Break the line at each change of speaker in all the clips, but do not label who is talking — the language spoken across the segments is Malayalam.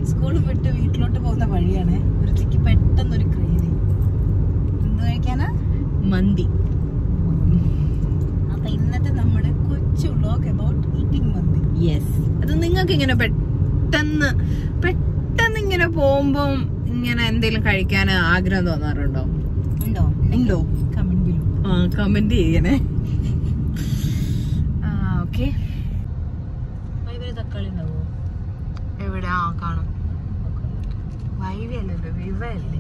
സ്കൂൾ വിട്ട് വീട്ടിലോട്ട് പോകുന്ന വഴിയാണ് ഒരു ചിക്ക് പെട്ടെന്നൊരു ക്രേവി എന്ത് കഴിക്കാനാ
മന്തി
അപ്പൊ ഇന്നത്തെ നമ്മുടെ കൊച്ചു വ്ലോഗ് അബൌട്ട് ഈറ്റിംഗ് മന്തി
യെസ് അത് നിങ്ങൾക്ക് ഇങ്ങനെ പെട്ടെന്ന് പെട്ടെന്ന് ഇങ്ങനെ പോകുമ്പം ഇങ്ങനെ എന്തെങ്കിലും കഴിക്കാൻ ആഗ്രഹം തോന്നാറുണ്ടോ
ഉണ്ടോ
ഉണ്ടോ
കമന്റ് ബിലോ
ആ കമന്റ് ചെയ്യണേ ആ ഓക്കെ
തക്കാളി ഉണ്ടാവോ
എവിടെ ആ കാണും വൈവി അല്ലല്ലോ വിവ അല്ലേ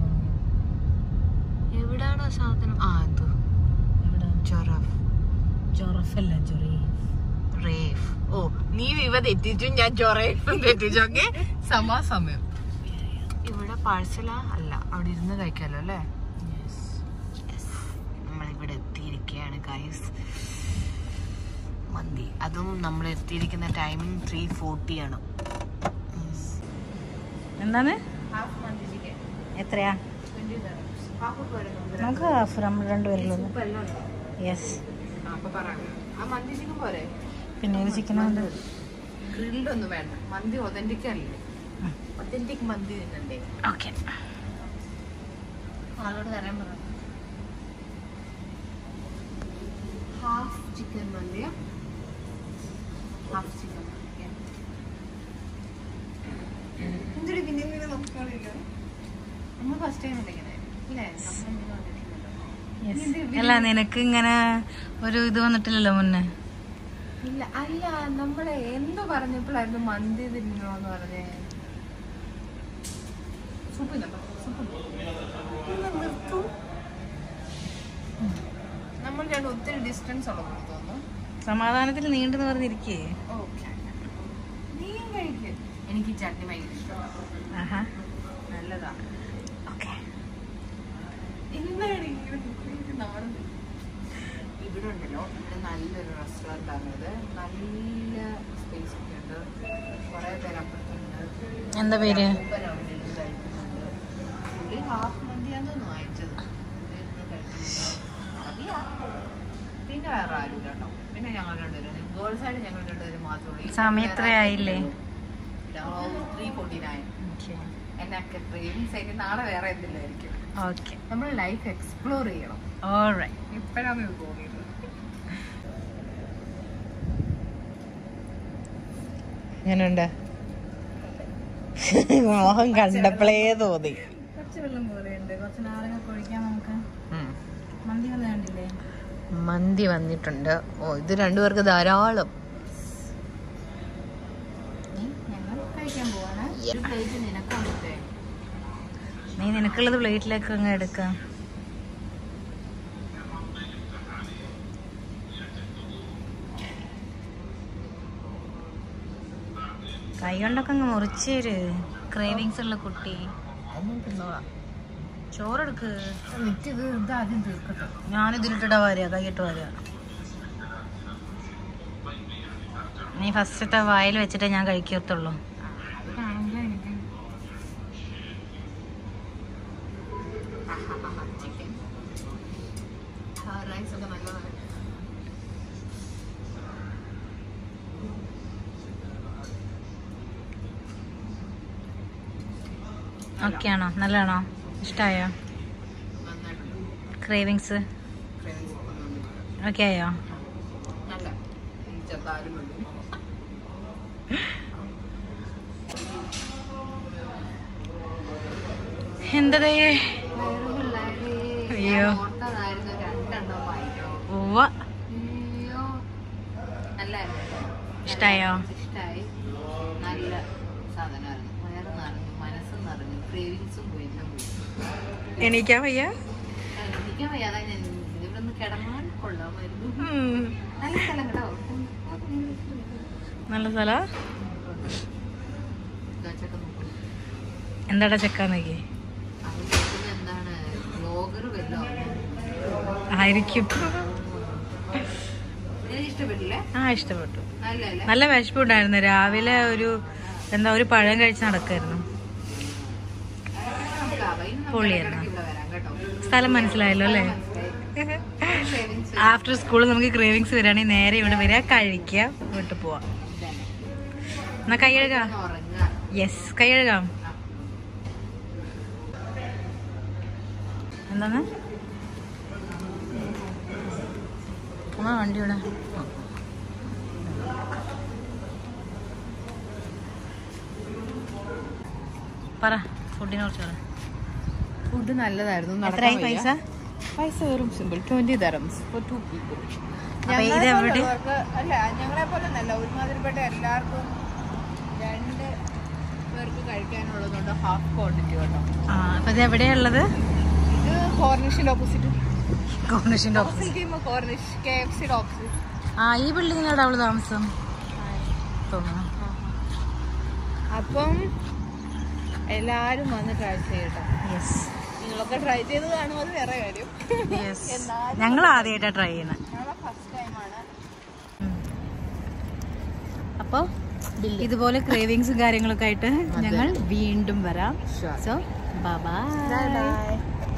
എവിടാണ് സാധനം ആ എന്തോ
എവിടെ
ചൊറഫ്
ജൊറഫല്ല ജൊറി
റേഫ് ഓ നീ വിവ തെറ്റിച്ചു ഞാൻ ചൊറേഫും തെറ്റിച്ചു ഓക്കെ സമാസമയം ഇവിടെ പാഴ്സലാ അല്ല അവിടെ ഇരുന്ന് കഴിക്കാലോ അല്ലേ നമ്മളിവിടെ എത്തിയിരിക്കുകയാണ് ഗൈസ് മന്തി അതും നമ്മൾ എത്തിയിരിക്കുന്ന ടൈമിംഗ് ത്രീ ഫോർട്ടി ആണ്
എന്താണ്
ഹാഫ് മന്തി ചിക്കൻ
എത്രയാ
ഹാഫ് പോരെ
നമുക്ക് ഹാഫ് നമ്മൾ രണ്ടുപേരുള്ളൂ യെസ്
അപ്പൊ പറയാം ആ മന്തി ചിക്കൻ പോരെ
പിന്നെ ഏത് ചിക്കനുണ്ട്
ഗ്രിൽഡ് ഒന്നും വേണ്ട മന്തി ഒതന്റിക് അല്ലേ ഒതന്റിക് മന്തി തിന്നണ്ടേ
ഓക്കെ
ആളോട് തരാൻ പറ ഹാഫ് ചിക്കൻ മന്തിയാ ഹാഫ് ചിക്കൻ എന്തൊരു പിന്നെ ഇങ്ങനെ നോക്കിക്കോളില്ലോ നമ്മൾ ഫസ്റ്റ് ടൈം അല്ലേ ഇങ്ങനെ ഇല്ലേ നമ്മളെന്തെങ്കിലും കണ്ടിട്ടില്ലല്ലോ
അല്ല നിനക്ക് ഇങ്ങനെ ഒരു ഇത് വന്നിട്ടില്ലല്ലോ മുന്നേ
ഇല്ല അല്ല നമ്മളെ എന്ത് പറഞ്ഞപ്പോഴായിരുന്നു മന്തി തിന്നണോന്ന് പറഞ്ഞേ സൂപ്പില്ല സൂപ്പ് നിർത്തു നമ്മൾ രണ്ട് ഒത്തിരി ഡിസ്റ്റൻസ് ഉള്ളത് തോന്നുന്നു
സമാധാനത്തിൽ നീണ്ടു നിവർന്നിരിക്കേ
ഓക്കെ നീ കഴിക്ക് എനിക്ക് ഈ ചട്നി ഭയങ്കര ഇഷ്ടമാണ്
ആഹാ
നല്ലതാ
ഓക്കെ
എന്താണ് ഇങ്ങനെ എനിക്ക് നാണം വരുന്നത്? ഇവിടെ ഉണ്ടല്ലോ ഇവിടെ നല്ലൊരു റെസ്റ്റോറൻ്റ് ആണ് ഇത് നല്ല സ്പേസ് ഒക്കെ ഉണ്ട് കുറേ പേര് അപ്പുറത്തുണ്ട്
എന്താ പേര്
മൂപ്പര് അവിടെ ഇരുന്ന് കഴിക്കുന്നുണ്ട്. പുള്ളി ഹാഫ് മന്തിയാന്ന് വാങ്ങിച്ചത് ഇവിടെ ഇരുന്ന് കഴിക്കുന്നുണ്ട്. മതിയാ. പിന്നെ വേറെ ആരും കേട്ടോ പിന്നെ ഞങ്ങൾ രണ്ടുപേരും ഗേൾസ് ആയിട്ട് ഞങ്ങൾ രണ്ടുപേരും മാത്രമേ ഉള്ളൂ.
സമയം എത്രയായില്ലേ?
ത്രീ ഫോർട്ടി നയൻ എന്നൊക്കെ ഡ്രീംസ് ആയിട്ട് നാളെ വേറെ എന്തില്ലായിരിക്കും
ഓക്കെ
നമ്മൾ ലൈഫ് എക്സ്പ്ലോർ ചെയ്യണം
ഓൾറൈറ്റ്
ഇപ്പോഴാണ് ഇത് തോന്നിയത്
ഞാനുണ്ട് മോഹം കണ്ടപ്പോഴേ തോന്നി കുറച്ച് വെള്ളം പോലെയുണ്ട് കുറച്ച് നാരങ്ങ ഒഴിക്കാൻ നമുക്ക് മന്തി വന്ന് കണ്ടില്ലേ
മന്തി വന്നിട്ടുണ്ട് ഓ ഇത് രണ്ടുപേർക്ക് ധാരാളം
ഞങ്ങൾ കഴിക്കാൻ പോവാണ്
ഒരു പ്ലേറ്റ് നിനക്കാണിട്ടേ
നീ നിനക്കുള്ളത് പ്ലേറ്റിലേക്ക് അങ്ങ് എടുക്കാം കൈ കൊണ്ടൊക്കെ അങ്ങ് മുറിച്ചേര് ക്രേവിങ്സ് ഉള്ള കുട്ടി
ഒന്നും തിന്നോളാ
ചോറെടുക്ക്
എന്നിട്ട് ഇത് ഇത് ആദ്യം തീർക്കട്ടെ
ഞാനിതിലിട്ടിട്ടാ വരിക കൈയിട്ട് വരിക നീ ഫസ്റ്റത്തെ വായിൽ വെച്ചിട്ടേ ഞാൻ കഴിക്കത്തുള്ളൂ
അത് കാണുമ്പോൾ എനിക്ക് ചിക്കൻ റൈസ് ഒക്കെ നല്ലതാണ്
ഓക്കെ ആണോ നല്ലതാണോ ഇഷ്ടമായോ
നന്നായിട്ടുണ്ട്
ക്രേവിങ്സ്
ക്രേവിങ്സ് ഒക്കെ നന്നായിട്ടുണ്ട്.
ഓക്കെ ആയോ
നല്ല ചെറുതാരും മതി
എന്തതേ
വയറുപിള്ളാരെ.
അയ്യോ.
ഞാൻ ഓർത്തതായിരുന്നു രണ്ടെണ്ണം വാങ്ങിക്കണം.
ഉവ്വ
അയ്യോ. നല്ലായിരുന്നു.
ഇഷ്ടായോ?
ഇഷ്ടായി. നല്ല സാധനമായിരുന്നു. വയറ് നിറഞ്ഞു, മനസ്സ് നിറഞ്ഞു, cravings-ഉം പോയി, എല്ലാം പോയി.
എണീക്കാൻ വയ്യ
എനിക്കും വയ്യാതെ ഞാൻ ഇവിടെ ഒന്ന് കിടന്നാൽ കൊള്ളാമായിരുന്നു നല്ല സ്ഥലം കേട്ടോ
നല്ല സ്ഥല
ഇതാച്ചൊക്കെ നോക്കും
എന്താടാ ചെക്കാന്നൊക്കെ
അവൻ നോക്കുന്നത് എന്താണ് ബ്ലോഗർ വല്ലതും
ആയിരിക്കും
എനിക്ക് ഇഷ്ടപ്പെട്ടില്ലേ
ആ ഇഷ്ടപ്പെട്ടു
നല്ല അല്ലേ
നല്ല വിശപ്പുണ്ടായിരുന്നു രാവിലെ ഒരു എന്താ ഒരു പഴം കഴിച്ച് നടക്കായിരുന്നു
നമുക്ക് അവയും നമുക്ക്
പൊളിയായിരുന്നു.
ഇടയ്ക്കിടയ്ക്ക് ഇവിടെ വരാം കേട്ടോ
സ്ഥലം മനസ്സിലായല്ലോ അല്ലേ
Cravings
ആഫ്റ്റർ സ്കൂൾ നമുക്ക് ക്രേവിങ്സ് വരികയാണെങ്കിൽ നേരെ ഇവിടെ വരിക കഴിക്കുക വീട്ടിൽ പോവാം
ഇതാണ്.
എന്നാ കൈ കഴുകാ
ഒന്ന് ഉറങ്ങുക
യെസ് കൈ കഴുകാം എന്താണ് അമ്മ വണ്ടി ഇവിടെ പറ ഫുഡിനെ കുറിച്ച് പറ
ഫുഡ് നല്ലതായിരുന്നു
എത്രയായി പൈസ
പൈസ വെറും simple twenty dirhams for two people
അപ്പൊ ഇത് എവിടെ?
അല്ല ഞങ്ങളെ പോലെ നല്ല ഒരുമാതിരിപ്പെട്ട എല്ലാവർക്കും രണ്ട് പേർക്ക് കഴിക്കാനുള്ളതുകൊണ്ട് ഹാഫ് ക്വാണ്ടിറ്റി കേട്ടോ
ആ അപ്പൊ ഇത് എവിടെയാ ഉള്ളത്
ഇത് കോർണിഷിന്റെ ഓപ്പോസിറ്റ്
കോർണിഷിന്റെ office
opposite Corniche K F സിയുടെ ഓപ്പോസിറ്റ്
ആ ഈ ബിൽഡിങ്ങിനോട് അവള് താമസം തോന്നുന്നു
അപ്പം എല്ലാരും വന്ന് ട്രൈ ചെയ്യട്ടോ
യെസ്
നിങ്ങളൊക്കെ ട്രൈ ചെയ്ത് കാണുമ്പോൾ അത് വേറെ കാര്യം
യെസ്
എന്നാലും
ഞങ്ങൾ ആദ്യമായിട്ടാ ട്രൈ ചെയ്യണേ
ഞങ്ങളെ ഫസ്റ്റ് ടൈമാണ്
അപ്പോൾ ഇതുപോലെ ക്രേവിങ്സും കാര്യങ്ങളൊക്കെ ആയിട്ട് ഞങ്ങൾ വീണ്ടും വരാം
Sure.
So bye
bye by